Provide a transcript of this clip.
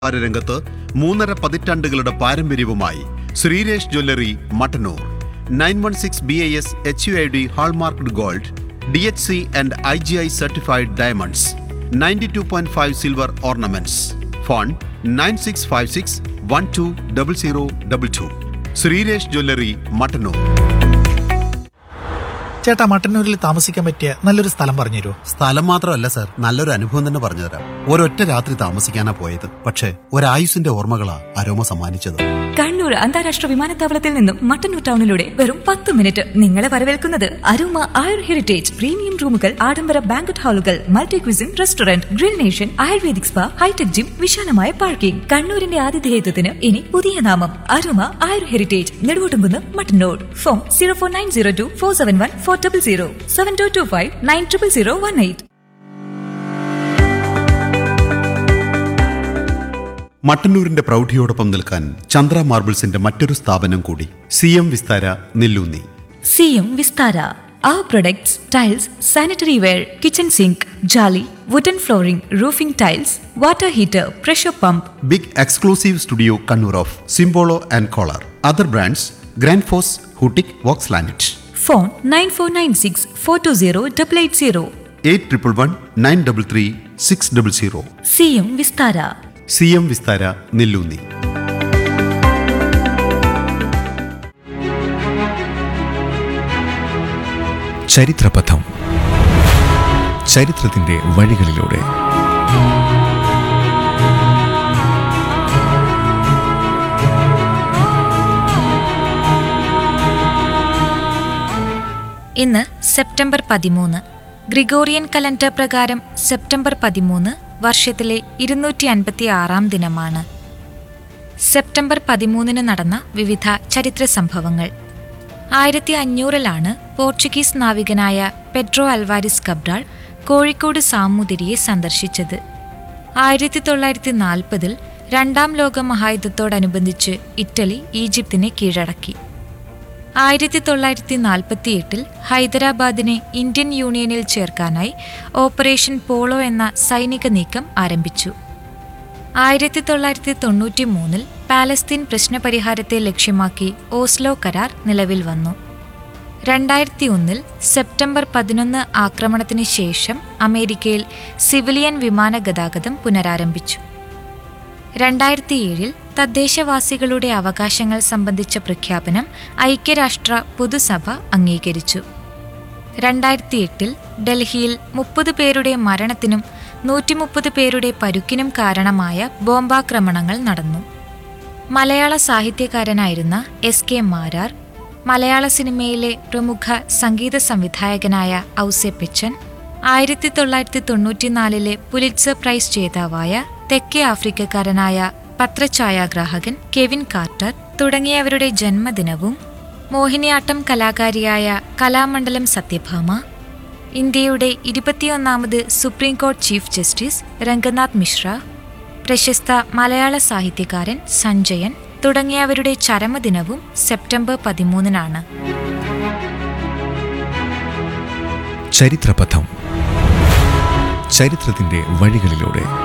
രംഗത്ത് മൂന്നര പതിറ്റാണ്ടുകളുടെ പാരമ്പര്യവുമായി Sreeresh jewellery Mattannur nine one six B I S H U I D hallmarked gold D H C and I G I certified diamonds ninety two point five silver ornaments phone nine six five six one two double zero double two Sreeresh jewellery Mattannur ചേട്ടാ മട്ടന്നൂരിൽ താമസിക്കാൻ പറ്റിയ നല്ലൊരു സ്ഥലം പറഞ്ഞുതരുമോ സ്ഥലം മാത്രമല്ല sir നല്ലൊരു അനുഭവം തന്നെ പറഞ്ഞുതരാം ഒരൊറ്റ രാത്രി താമസിക്കാനാ പോയത് പക്ഷേ ഒരായുസിന്റെ ഓർമ്മകളാ അരോമ സമ്മാനിച്ചത് കണ്ണൂർ അന്താരാഷ്ട്ര വിമാനത്താവളത്തിൽ നിന്നും മട്ടന്നൂർ ടൗണിലൂടെ വെറും പത്ത് മിനിറ്റ് നിങ്ങളെ വരവേൽക്കുന്നത് അരുമ ആയുർ ഹെറിറ്റേജ് പ്രീമിയം റൂമുകൾ ആഡംബര ബാങ്കറ്റ് ഹാളുകൾ multi cuisine restaurant grill nation ayurvedic spa hi tech gym വിശാലമായ പാർക്കിംഗ് കണ്ണൂരിന്റെ ആതിഥേയത്വത്തിന് ഇനി പുതിയ നാമം Aruma Ayur heritage Neduvottumkunnu Mattannur phone zero four nine zero two four seven one four double zero seven two two five nine triple zero one eight മട്ടന്നൂരിന്റെ പ്രൗഢിയോടൊപ്പം നിൽക്കാൻ ചന്ദ്ര മാർബിൾസിന്റെ മറ്റൊരു സ്ഥാപനം കൂടി സി എം വിസ്താര നെല്ലൂന്നി സിയും Vistara Our products, tiles, sanitary ware, kitchen sink, jolly, wooden flooring, roofing tiles, water heater, pressure pump, big exclusive studio Kannur of Simbolo and Kohler other brands Grundfos ഹൂട്ടിക് Vox ലാനറ്റ് phone 9496 420 880. Eight triple one nine double three six double zero സിയും Vistara C M Vistara Nellunni ചരിത്രപഥം ചരിത്രത്തിന്റെ വഴികളിലൂടെ ഇന്ന് September പതിമൂന്ന് Gregorian calendar പ്രകാരം September പതിമൂന്ന് വർഷത്തിലെ ഇരുന്നൂറ്റി അൻപത്തി ആറാം ദിനമാണ് സെപ്റ്റംബർ പതിമൂന്നിന് നടന്ന വിവിധ ചരിത്ര സംഭവങ്ങൾ ആയിരത്തി അഞ്ഞൂറിലാണ് പോർച്ചുഗീസ് നാവികനായ പെഡ്രോ അൽവാരിസ് കബ്രാൾ കോഴിക്കോട് സാമൂതിരിയെ സന്ദർശിച്ചത് ആയിരത്തി തൊള്ളായിരത്തി നാൽപ്പതിൽ രണ്ടാം ലോക മഹായുദ്ധത്തോടനുബന്ധിച്ച് ഇറ്റലി ഈജിപ്തിനെ കീഴടക്കി ആയിരത്തി തൊള്ളായിരത്തി നാൽപ്പത്തിയെട്ടിൽ ഹൈദരാബാദിനെ ഇന്ത്യൻ യൂണിയനിൽ ചേർക്കാനായി ഓപ്പറേഷൻ പോളോ എന്ന സൈനിക നീക്കം ആരംഭിച്ചു ആയിരത്തി തൊള്ളായിരത്തി തൊണ്ണൂറ്റി മൂന്നിൽ പാലസ്തീൻ പ്രശ്നപരിഹാരത്തെ ലക്ഷ്യമാക്കി ഓസ്ലോ കരാർ നിലവിൽ വന്നു രണ്ടായിരത്തി ഒന്നിൽ സെപ്റ്റംബർ പതിനൊന്ന് ആക്രമണത്തിന് ശേഷം അമേരിക്കയിൽ സിവിലിയൻ വിമാന ഗതാഗതം പുനരാരംഭിച്ചു രണ്ടായിരത്തി ഏഴിൽ തദ്ദേശവാസികളുടെ അവകാശങ്ങൾ സംബന്ധിച്ച പ്രഖ്യാപനം ഐക്യരാഷ്ട്ര പൊതുസഭ അംഗീകരിച്ചു രണ്ടായിരത്തി എട്ടിൽ ഡൽഹിയിൽ മുപ്പത് പേരുടെ മരണത്തിനും നൂറ്റി മുപ്പത് പേരുടെ പരുക്കിനും കാരണമായ ബോംബാക്രമണങ്ങൾ നടന്നു മലയാള സാഹിത്യകാരനായിരുന്ന എസ് കെ മാരാർ മലയാള സിനിമയിലെ പ്രമുഖ സംഗീത സംവിധായകനായ ഔസെപ്പിച്ചൻ ആയിരത്തി തൊള്ളായിരത്തി തൊണ്ണൂറ്റിനാലിലെ പുലിറ്റ്സർ പ്രൈസ് ജേതാവായ തെക്കേ ആഫ്രിക്കക്കാരനായ പത്രഛായാഗ്രാഹകൻ കെവിൻ കാർട്ടർ തുടങ്ങിയവരുടെ ജന്മദിനവും മോഹിനിയാട്ടം കലാകാരിയായ കലാമണ്ഡലം സത്യഭാമ ഇന്ത്യയുടെ ഇരുപത്തിയൊന്നാമത് സുപ്രീം കോടതി ചീഫ് ജസ്റ്റിസ് രംഗനാഥ് മിശ്ര പ്രശസ്ത മലയാള സാഹിത്യകാരൻ സഞ്ജയൻ തുടങ്ങിയവരുടെ ചരമദിനവും സെപ്റ്റംബർ പതിമൂന്നിനാണ് ചരിത്രപഥം ചരിത്രത്തിന്റെ വഴികളിലൂടെ